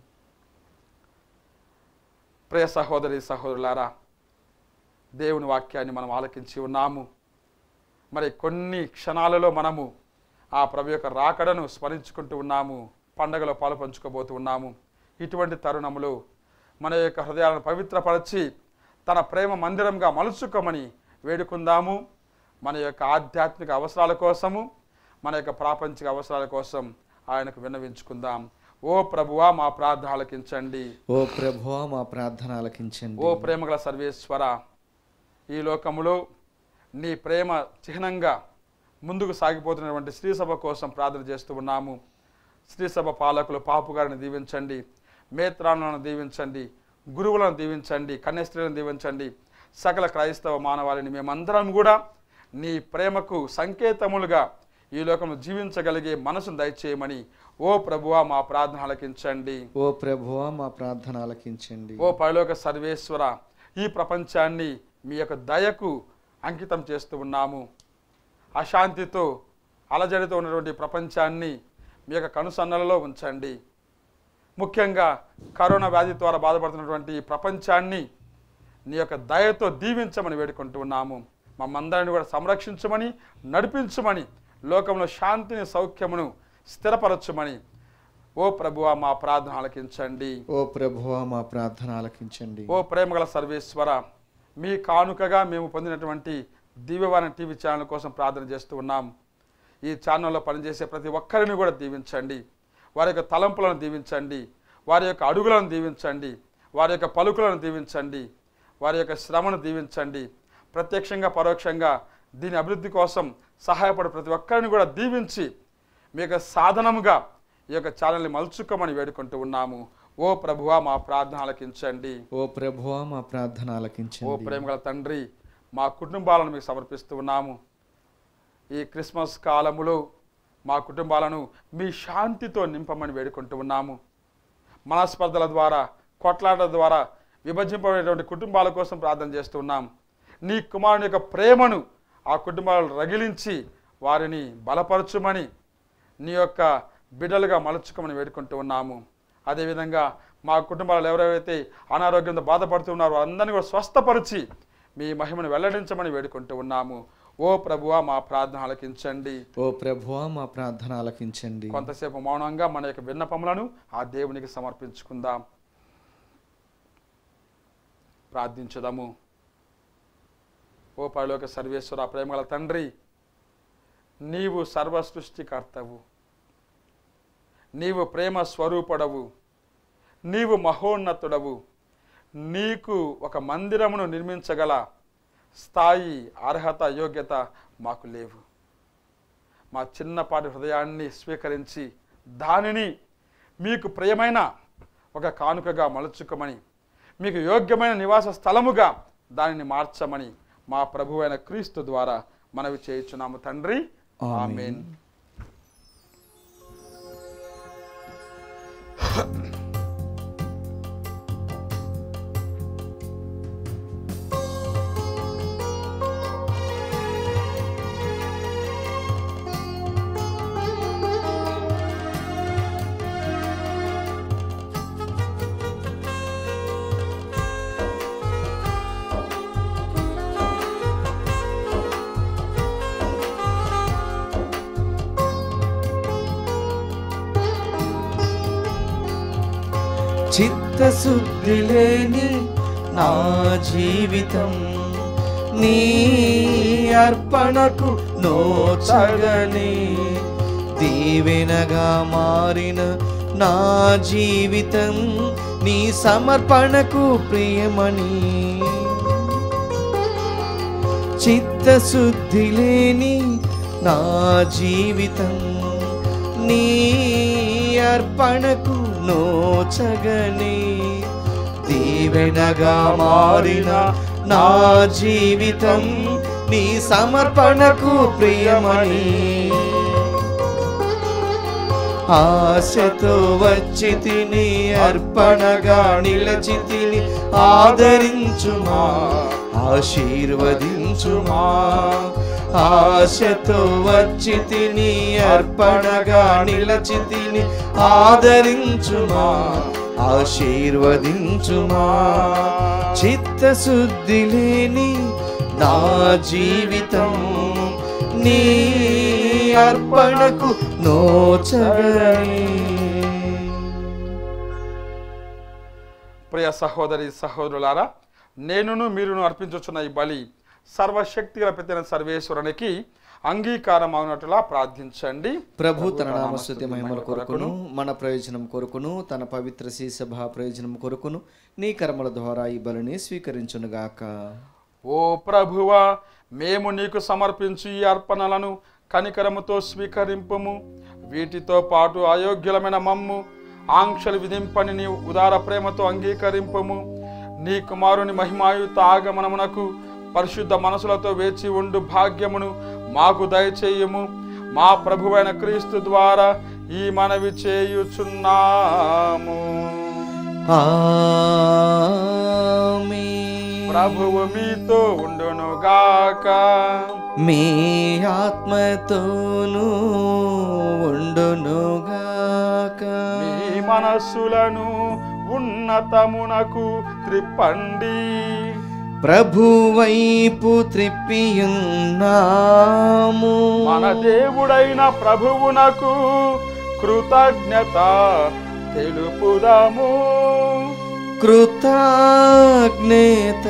ప్రియ సహోదరి సహోదరులారా దేవుని వాక్యాన్ని మనం ఆలకించి ఉన్నాము మరి కొన్ని క్షణాలలో మనము ఆ ప్రభు యొక్క రాకడను స్మరించుకుంటూ ఉన్నాము పండగలో పాలు పంచుకోబోతూ ఉన్నాము ఇటువంటి తరుణములో మన యొక్క హృదయాలను పవిత్రపరచి తన ప్రేమ మందిరంగా మలుచుకోమని వేడుకుందాము మన యొక్క ఆధ్యాత్మిక అవసరాల కోసము మన యొక్క ప్రాపంచిక అవసరాల కోసం ఆయనకు విన్నవించుకుందాం ఓ ప్రభువా మా ప్రార్థన ఆలకించండి ఓ ప్రభువా మా ప్రార్థన ఆలకించండి ఓ ప్రేమగల సర్వేశ్వర ఈ లోకములో నీ ప్రేమ చిహ్నంగా ముందుకు సాగిపోతున్నటువంటి శ్రీసభ కోసం ప్రార్థన చేస్తూ ఉన్నాము శ్రీసభ పాలకులు పాపు గారిని దీవించండి మేత్రాలను దీవించండి గురువులను దీవించండి కన్యస్త్రీలను దీవించండి సకల క్రైస్తవ మానవాళిని మేమందరం కూడా నీ ప్రేమకు సంకేతములుగా ఈ లోకంలో జీవించగలిగే మనసును దయచేయమని ఓ ప్రభువా మా ప్రార్థన ఆలకించండి ఓ ప్రభువా మా ప్రార్థన ఆలకించండి ఓ పరలోక సర్వేశ్వర ఈ ప్రపంచాన్ని మీ యొక్క దయకు అంకితం చేస్తూ ఉన్నాము అశాంతితో అలజడితో ఉన్నటువంటి ప్రపంచాన్ని మీ యొక్క కనుసన్నలలో ఉంచండి ముఖ్యంగా కరోనా వ్యాధి ద్వారా బాధపడుతున్నటువంటి ఈ ప్రపంచాన్ని నీ యొక్క దయతో దీవించమని వేడుకుంటూ ఉన్నాము మమ్మందరిని కూడా సంరక్షించమని నడిపించమని లోకంలో శాంతిని సౌఖ్యమును స్థిరపరచమని ఓ ప్రభువా మా ప్రార్థన ఆలకించండి ఓ ప్రభువా మా ప్రార్థన ఆలకించండి ఓ ప్రేమగల సర్వేశ్వర మీ కానుకగా మేము పొందినటువంటి దివ్యవాణి టీవీ ఛానల్ కోసం ప్రార్థన చేస్తూ ఉన్నాం ఈ ఛానల్లో పనిచేసే ప్రతి ఒక్కరిని కూడా దీవించండి వారి యొక్క తలంపులను దీవించండి వారి యొక్క అడుగులను దీవించండి వారి యొక్క పలుకులను దీవించండి వారి యొక్క శ్రమను దీవించండి ప్రత్యక్షంగా పరోక్షంగా దీని అభివృద్ధి కోసం సహాయపడే ప్రతి ఒక్కరిని కూడా దీవించి మీ యొక్క సాధనముగా ఈ యొక్క ఛానల్ని మలుచుకోమని వేడుకుంటూ ఉన్నాము ఓ ప్రభువా మా ప్రార్థన ఆలకించండి ఓ ప్రభువా మా ప్రార్థన ఓ ఆలకించండి ప్రేమగల తండ్రి మా కుటుంబాలను మీకు సమర్పిస్తూ ఉన్నాము ఈ క్రిస్మస్ కాలములో మా కుటుంబాలను మీ శాంతితో నింపమని వేడుకుంటూ ఉన్నాము మనస్పర్ధల ద్వారా కొట్లాటల ద్వారా విభజింపబడేటువంటి కుటుంబాల కోసం ప్రార్థన చేస్తూ ఉన్నాం నీ కుమారుని యొక్క ప్రేమను ఆ కుటుంబాలను రగిలించి వారిని బలపరచుమని నీ యొక్క బిడ్డలుగా మలుచుకోమని వేడుకుంటూ ఉన్నాము అదేవిధంగా మా కుటుంబాలలో ఎవరెవరైతే అనారోగ్యంతో బాధపడుతున్నారో అందరినీ కూడా స్వస్థపరిచి మీ మహిమను వెల్లడించమని వేడుకుంటూ ఉన్నాము ఓ ప్రభువా మా ప్రార్థన ఆలకించండి ఓ ప్రభువా మా ప్రార్థన ఆలకించండి కొంతసేపు మౌనంగా మన యొక్క విన్నపములను ఆ దేవునికి సమర్పించుకుందాం ప్రార్థించుదాము ఓ పరలోక సర్వేశ్వర ప్రేమగల తండ్రి నీవు సర్వ సృష్టికర్తవు నీవు ప్రేమ స్వరూపుడవు నీవు మహోన్నతుడవు నీకు ఒక మందిరమును నిర్మించగల స్థాయి అర్హత యోగ్యత మాకు లేవు మా చిన్నపాటి హృదయాన్ని స్వీకరించి దానిని మీకు ప్రియమైన ఒక కానుకగా మలుచుకోమని మీకు యోగ్యమైన నివాస స్థలముగా దానిని మార్చమని మా ప్రభువైన క్రీస్తు ద్వారా మనవి చేయుచున్నాము తండ్రి ఆమేన్. ఆమేన్ చిత్తశుద్ధి లేని నా జీవితం నీ అర్పణకు నోచగని దీవెనగా మారిన నా జీవితం నీ సమర్పణకు ప్రియమని చిత్తశుద్ధి లేని నా జీవితం నీ అర్పణకు నోచగని దీవెనగా మారిన నా జీవితం నీ సమర్పణకు ప్రియమని ఆశతో వచ్చి తిని అర్పణగా నిలచి తిని ఆదరించుమా ఆశీర్వదించుమా ఆశతో వచ్చి తిని అర్పణగా నిలచి తిని ఆదరించుమా ఆశీర్వదించుమా చిత్తశుద్ధి లేని నా జీవితం నీ అర్పణకు నోచగని ప్రియ సహోదరి సహోదరులారా నేనును మీరును అర్పించుచున్న ఈ బలి సర్వశక్తి గల పెద్ద సర్వేశ్వరునికి అంగీకారం అవునట్లుగా ప్రార్థించండి ప్రభు తన నామస్తుతి మహిమల కొరకును మన ప్రయోజనం కొరకును తన పవిత్ర సభ ప్రయోజనం కొరకును నీ కర్మల ద్వారా ఈ బలిని స్వీకరించునుగాక ఓ ప్రభువా మేము నీకు సమర్పించు ఈ అర్పణలను కనికరముతో స్వీకరింపము వీటితో పాటు అయోగ్యులమైన మమ్ము ఆంక్షలు విధింపని నీ ఉదార ప్రేమతో అంగీకరింపము నీ కుమారుని మహిమాయుత ఆగమనమునకు పరిశుద్ధ మనసులతో వేచి ఉండు భాగ్యమును మాకు దయచేయము మా ప్రభువైన క్రీస్తు ద్వారా ఈ మనవి చేయుచున్నాము ఆమేన్. ప్రభువు మీతో ఉండునుగాక మీ ఆత్మతోనూ ఉండునుగాక మీ మనస్సులను ఉన్నతమునకు త్రిప్పండి ప్రభు వైపు త్రిప్పియున్నాము మన దేవుడైన ప్రభువునకు కృతజ్ఞత తెలుపుదాము కృతజ్ఞత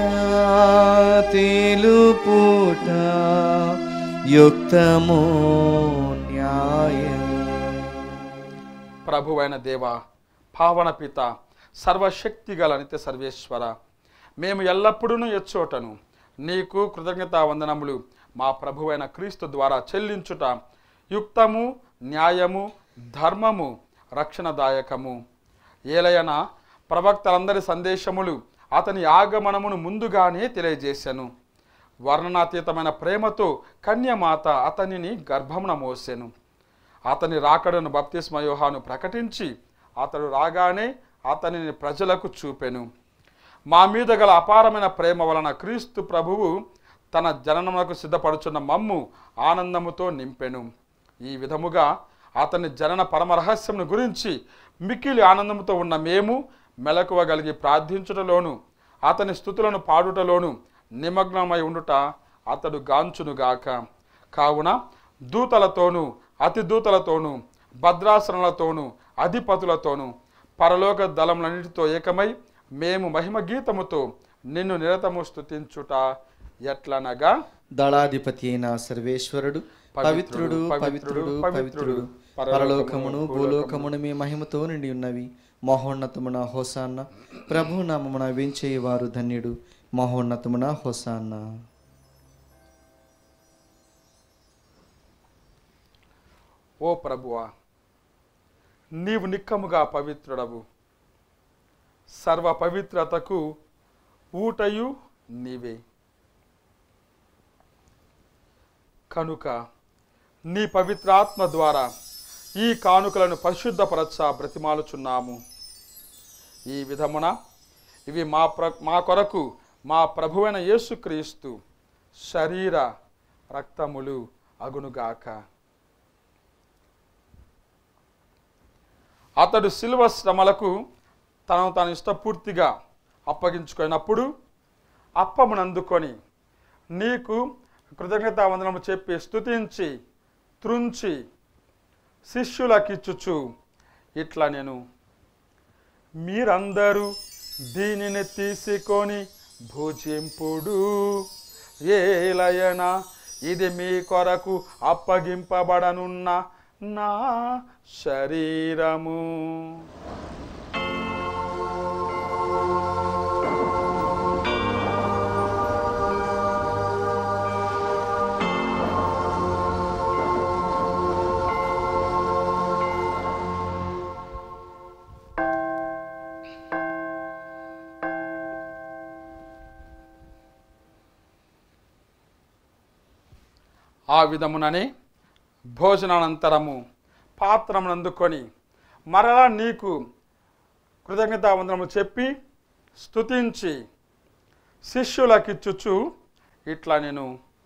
తెలుపుట యుక్తము న్యాయం ప్రభువైన దేవ పావన పిత సర్వశక్తి గల నిత్య సర్వేశ్వర మేము ఎల్లప్పుడూ ఎచ్చోటను నీకు కృతజ్ఞతా వందనములు మా ప్రభువైన క్రీస్తు ద్వారా చెల్లించుట యుక్తము న్యాయము ధర్మము రక్షణదాయకము ఏలయన ప్రవక్తలందరి సందేశములు అతని ఆగమనమును ముందుగానే తెలియజేశాను వర్ణనాతీతమైన ప్రేమతో కన్యమాత అతనిని గర్భమున మోసెను అతని రాకడను బప్తిస్మ యోహాను ప్రకటించి అతడు రాగానే అతనిని ప్రజలకు చూపెను మా మీద గల అపారమైన ప్రేమ వలన క్రీస్తు ప్రభువు తన జననమునకు సిద్ధపడుచున్న మమ్ము ఆనందముతో నింపెను ఈ విధముగా అతని జనన పరమరహస్యమును గురించి మిక్కిలి ఆనందముతో ఉన్న మేము మెలకువగలిగి ప్రార్థించుటలోను అతని స్థుతులను పాడుటలోను నిమగ్నమై ఉండుట అతడు గాంచునుగాక కావున దూతలతోనూ అతి దూతలతోనూ భద్రాసనలతోనూ అధిపతులతోనూ పరలోక దళములన్నిటితో ఏకమై మేము మహిమ గీతముతో నిన్ను నిరతము స్తుతించుట ఎట్లనగా దళాధిపతి అయిన సర్వేశ్వరుడు పవిత్రుడు పవిత్రుడు పవిత్రుడు పరలోకమును భూలోకమును మీ మహిమతో నిండి ఉన్నవి మహోన్నతమున హోసాన్న ప్రభు నామమున వేంచేయవారు ధన్యుడు మహోన్నతమున హోసాన్న ఓ ప్రభువా నీవు నిక్కముగా పవిత్రుడవు సర్వ పవిత్రతకు ఊటయు నీవే కనుక నీ పవిత్రాత్మ ద్వారా ఈ కానుకలను పరిశుద్ధపరచ బ్రతిమాలుచున్నాము ఈ విధమున ఇవి మా ప్ర మా కొరకు మా ప్రభువైన యేసుక్రీస్తు శరీర రక్తములు అగునుగాక అతడు శిల్వ శ్రమలకు తనను తాను ఇష్టపూర్తిగా అప్పగించుకున్నప్పుడు అప్పమునందుకొని నీకు కృతజ్ఞతా వందనము చెప్పి స్తుతించి త్రుంచి శిష్యులకిచ్చుచు ఇట్లా నేను మీరందరూ దీనిని తీసుకొని భుజింపుడు ఏలయన ఇది మీ కొరకు అప్పగింపబడనున్న నా శరీరము ఆ విధముననే భోజనానంతరము పాత్రమునందుకొని మరలా నీకు కృతజ్ఞతావందనము చెప్పి స్తుతించి శిష్యులకిచ్చుచు ఇట్లా నేను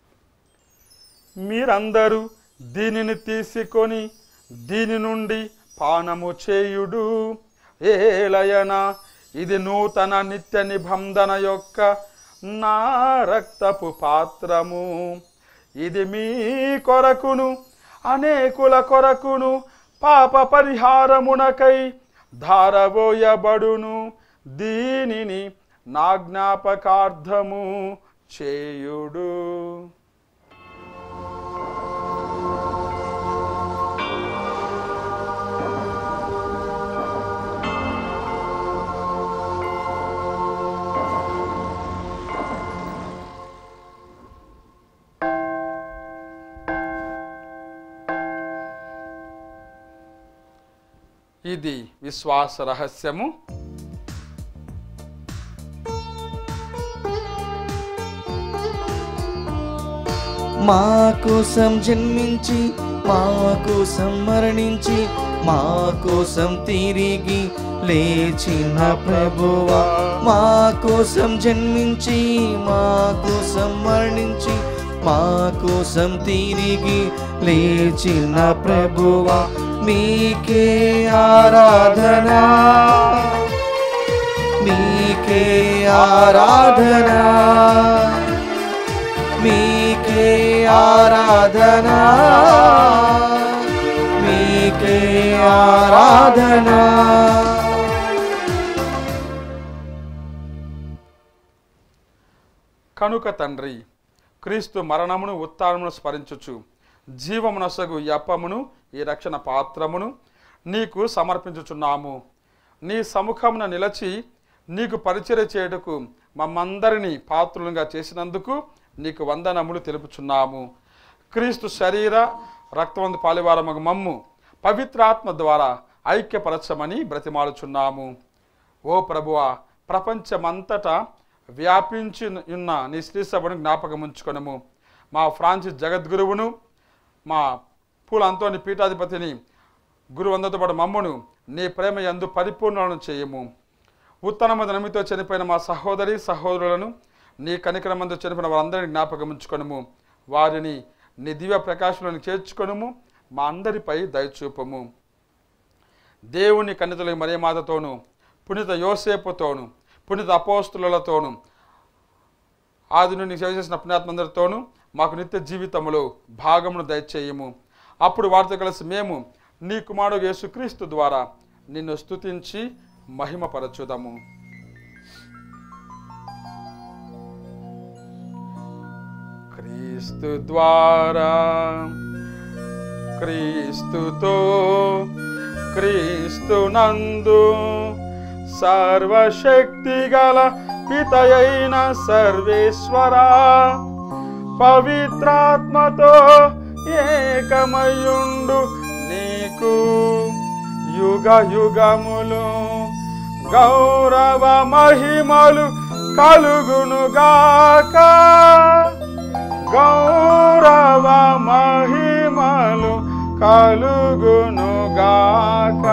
మీరందరూ దీనిని తీసుకొని దీని నుండి పానము చేయుడు ఏలయన ఇది నూతన నిత్య నిబంధన యొక్క నా రక్తపు పాత్రము ఇది మీ కొరకును అనేకుల కొరకును పాప పరిహారమునకై ధారబోయబడును దీనిని నా జ్ఞాపకార్థము చేయుడు ఇది విశ్వాస రహస్యము మా కోసం జన్మించి మా కోసం మరణించి మా కోసం తిరిగి లేచిన ప్రభువా మా కోసం జన్మించి మా కోసం మరణించి మా కోసం తిరిగి లేచిన ప్రభువా మీకే ఆరాధనా మీకే ఆరాధనా మీకే ఆరాధనా మీకే ఆరాధనా కనుక తండ్రి క్రీస్తు మరణమును ఉత్తానమును స్మరించుచు జీవమునసగు ఈ అప్పమును ఈ రక్షణ పాత్రమును నీకు సమర్పించుచున్నాము నీ సముఖమున నిలచి నీకు పరిచర్య చేయుటకు మమ్మందరినీ పాత్రులుగా చేసినందుకు నీకు వందనములు తెలుపుచున్నాము క్రీస్తు శరీర రక్తవంతు పాలివారమగు మమ్ము పవిత్రాత్మ ద్వారా ఐక్యపరచమని బ్రతిమాలుచున్నాము ఓ ప్రభువా ప్రపంచమంతటా వ్యాపించి ఉన్న నీ శ్రీ సభను జ్ఞాపకం ఉంచుకొనము మా ఫ్రాన్సిస్ జగద్గురువును మా పూల అంతోని పీఠాధిపతిని గురువందతో పాటు మమ్మును నీ ప్రేమ యందు పరిపూర్ణలను చేయము ఉత్తనమ నమితో చనిపోయిన మా సహోదరి సహోదరులను నీ కనికరమందు చనిపోయిన వారందరినీ జ్ఞాపకం ఉంచుకొనుము వారిని నీ దివ్య ప్రకాశంలోని చేర్చుకొనుము మా అందరిపై దయచూపము దేవుని కన్నితల మరియమాతతోను పునీత యోసేపుతోను పునీత అపోస్తులతోను ఆది నుండి సేవ చేసిన పుణ్యాత్మందరితోనూ మాకు నిత్య జీవితములో భాగమును దయచేయము అప్పుడు వారితో కలిసి మేము నీ కుమారుడు యేసుక్రీస్తు ద్వారా నిన్ను స్తుతించి మహిమపరచుదాము క్రీస్తు ద్వారా క్రీస్తుతో క్రీస్తునందు సర్వశక్తి గల పితయైన సర్వేశ్వరా పవిత్రాత్మతో ఏకమయుండు నీకు యుగ యుగములు గౌరవ మహిమలు కలుగునుగాక గౌరవ మహిమలు కలుగునుగాక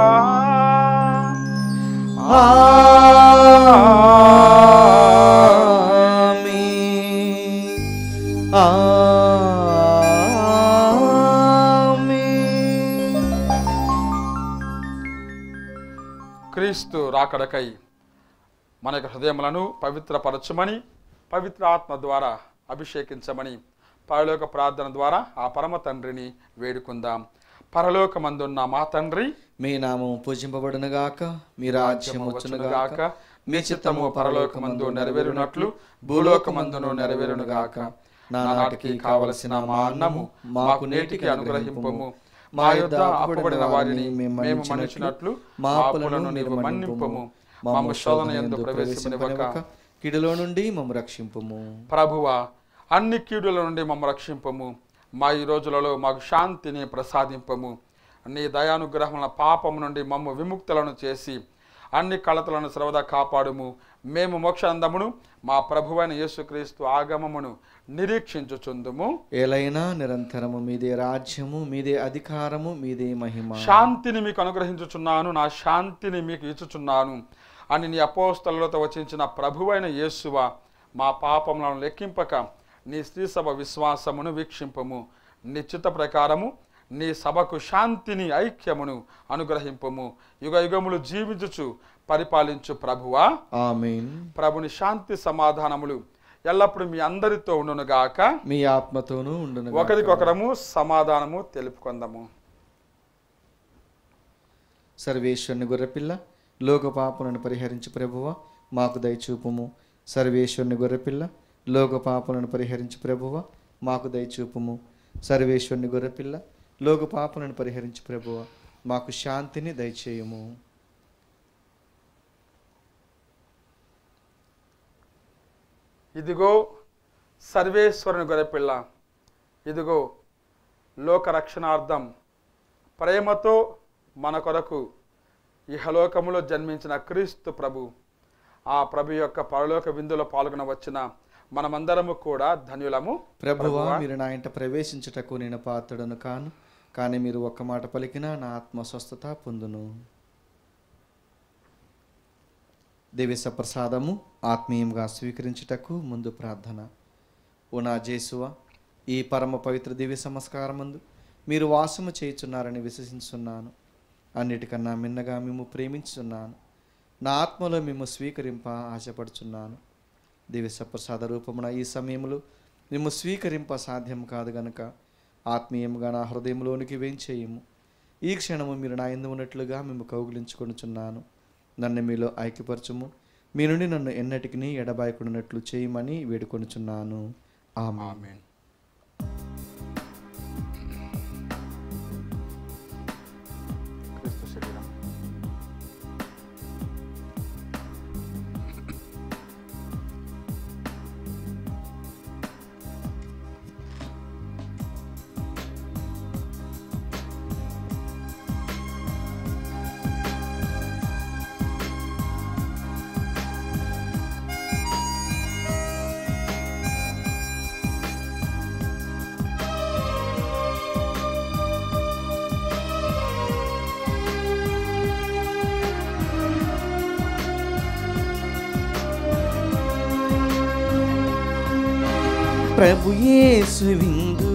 ఆమేన్. ఆమేన్. క్రీస్తు రాకడకై మన యొక్క హృదయములను పవిత్రపరచమని పవిత్ర ఆత్మ ద్వారా అభిషేకించమని పరలోక ప్రార్థన ద్వారా ఆ పరమ తండ్రిని వేడుకుందాం పరలోకమందున్న మా తండ్రి మీ నామం పూజింపబడునుగాక మీ రాజ్యం వచ్చునుగాక మీ చిత్తము పరలోకమందు నెరవేరునట్లు భూలోకమందును నెరవేరునుగాక నానాటికి కావలసిన మా అన్నము మాకు నేటికి అనుగ్రహింపము మా యొద్ద అప్పుబడిన వారిని మేము మన్నించినట్లు మా అప్పులను నీవు మన్నింపము మా శోధన ఎందు ప్రవేశింపనివ్వక కిడిలో నుండి మమ్మ రక్షింపము ప్రభువా అన్ని కీడుల నుండి మమ్మ రక్షింపము మా ఈ రోజులలో మాకు శాంతిని ప్రసాదింపము నీ దయానుగ్రహముల పాపము నుండి మమ్మ విముక్తులను చేసి అన్ని కళతలను సర్వదా కాపాడుము మేము మోక్షాందమును మా ప్రభువైన యేసుక్రీస్తు ఆగమమును నిరీక్షించుచుందుము ఏలైనా నిరంతరము మీదే రాజ్యము మీదే అధికారము మీదే మహిమ శాంతిని మీకు అనుగ్రహించుచున్నాను నా శాంతిని మీకు ఇచ్చుచున్నాను అని నీ అపోస్తలతో వచించిన ప్రభువైన యేసువ మా పాపములను లెక్కింపక నీ స్త్రీ సభ విశ్వాసమును వీక్షింపము నీ చిత్త ప్రకారము నీ సభకు శాంతిని ఐక్యమును అనుగ్రహింపము యుగ యుగములు జీవించుచు పరిపాలించు ప్రభువా ఆమేన్ ప్రభుని శాంతి సమాధానములు ఎల్లప్పుడూ మీ అందరితో ఉండునుగాక మీ ఆత్మతోనూ ఉండును ఒకరికొకరము సమాధానము తెలుపుకుందాము సర్వేశ్వరుని గొర్రెపిల్ల లోక పాపలను పరిహరించి ప్రభువ మాకు దయచూపుము సర్వేశ్వరుని గొర్రెపిల్ల లోక పాపలను పరిహరించి ప్రభువ మాకు దయచూపుము సర్వేశ్వరుని గొర్రెపిల్ల లోక పాపలను పరిహరించి ప్రభువ మాకు శాంతిని దయచేయుము ఇదిగో సర్వేశ్వరుని గొర్రెపిల్ల ఇదిగో లోక రక్షణార్థం ప్రేమతో మన కొరకు ఇహలోకములో జన్మించిన క్రీస్తు ప్రభు ఆ ప్రభు యొక్క పరలోక విందులో పాల్గొన వచ్చిన మనమందరము కూడా ధన్యులము ప్రభువా మీరు నా ఇంట ప్రవేశించుటకు నేను పాత్రుడను కాను కానీ మీరు ఒక్క మాట పలికినా నా ఆత్మ స్వస్థత పొందును దివ్య ప్రసాదము ఆత్మీయంగా స్వీకరించుటకు ముందు ప్రార్థన ఓ నా జేసువ ఈ పరమ పవిత్ర దివ్య సంస్కారమందు మీరు వాసము చేయుచున్నారని విశ్వసించున్నాను అన్నిటికన్నా మిన్నగా మేము ప్రేమించున్నాను నా ఆత్మలో మేము స్వీకరింప ఆశపడుచున్నాను దివ్య ప్రసాద రూపమున ఈ సమయంలో మేము స్వీకరింప సాధ్యం కాదు గనుక ఆత్మీయంగా నా హృదయంలోనికి వేంచేయము ఈ క్షణము మీరు నా ఎందు ఉన్నట్లుగా మేము కౌగిలించుకొనుచున్నాను నన్ను మీలో ఐక్యపరచుము మీ నుండి నన్ను ఎన్నటికి ఎడబాయకుడినట్లు చేయమని వేడుకొనుచున్నాను ఆమె ఆమేన్ క్రీస్తు శరీరం ప్రభు యేసు విందు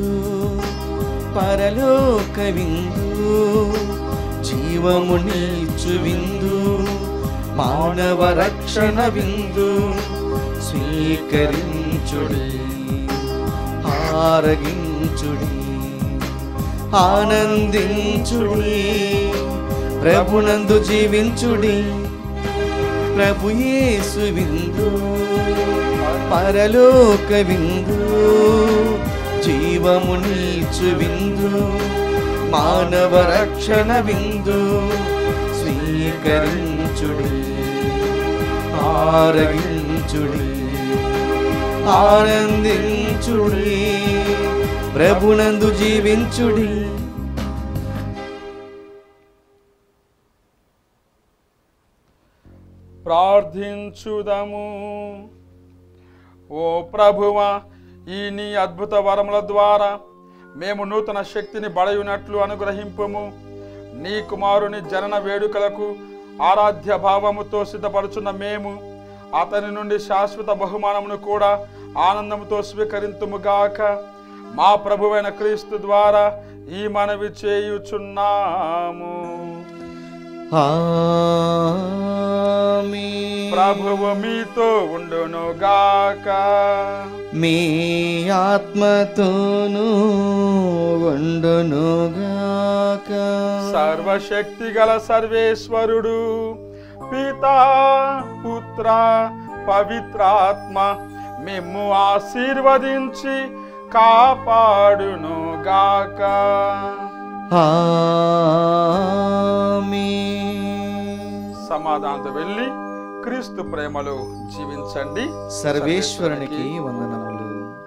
పరలోక విందు జీవము నీచు విందు మానవ రక్షణ విందు స్వీకరించుడి ఆరగించుడి ఆనందించుడి ప్రభునందు జీవించుడి ప్రభు యేసు విందు పరలోక విందు జీవము నీచు విందు మానవ రక్షణ విందు స్వీకరించుడి ఆరగించుడి ఆనందించుడి ప్రభునందు జీవించుడి ప్రార్థించుదము ఓ ప్రభువ ఈ నీ అద్భుత వరముల ద్వారా మేము నూతన శక్తిని బడయునట్లు అనుగ్రహింపుము నీ కుమారుని జనన వేడుకలకు ఆరాధ్య భావముతో సిద్ధపడుచున్న మేము అతని నుండి శాశ్వత బహుమానమును కూడా ఆనందముతో స్వీకరింతుముగాక మా ప్రభువైన క్రీస్తు ద్వారా ఈ మనవి చేయుచున్నాము ఆమేన్. ప్రభువు మీతో ఉండును గాక మీ ఆత్మతోనూ వండునుగాక సర్వశక్తి గల సర్వేశ్వరుడు పితా పుత్ర పవిత్రాత్మ మిమ్ము ఆశీర్వదించి కాపాడును గాక ఆమేన్. సమాధానంతో వెళ్ళి క్రీస్తు ప్రేమలో జీవించండి సర్వేశ్వరునికి వందనములు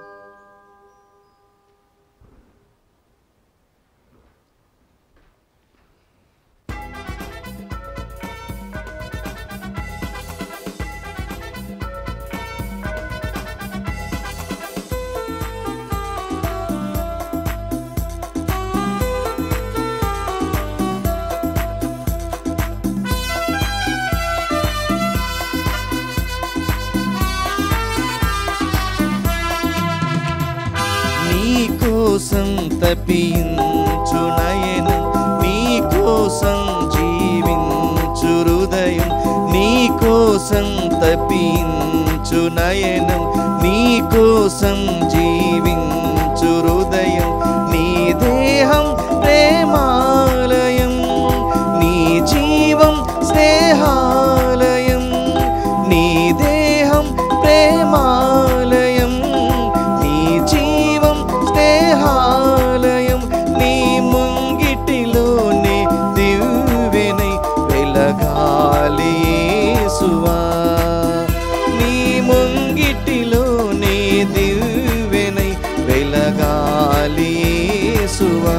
నీకోసం తప్పించు నయనం నీకోసం జీవించు హృదయం నీకోసం తప్పించు నయనం నీకోసం జీవించు హృదయం నీ దేహం ప్రేమాలయం నీ జీవం స్నేహాలయం నీ దేహం ప్రేమాలయం నీ జీవం స్నేహాలయం నీ ముంగిటిలోనే దివ్వెనై వెలగాలి యేసువా నీ ముంగిటిలోనే దివ్వెనై వెలగాలి యేసువా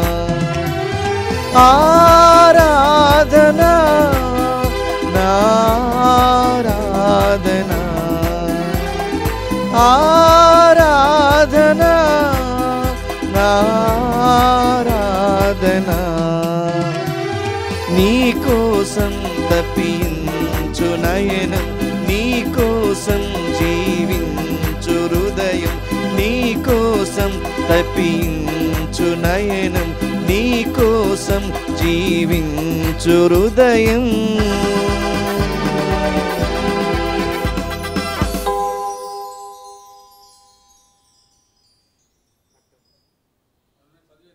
ఆరాధనా నారాధనా నారాధన నారాధన నీకోసం తప్పించు నయనం నీకోసం జీవించు హృదయం నీకోసం తప్పించు నయనం నీకోసం జీవించు హృదయం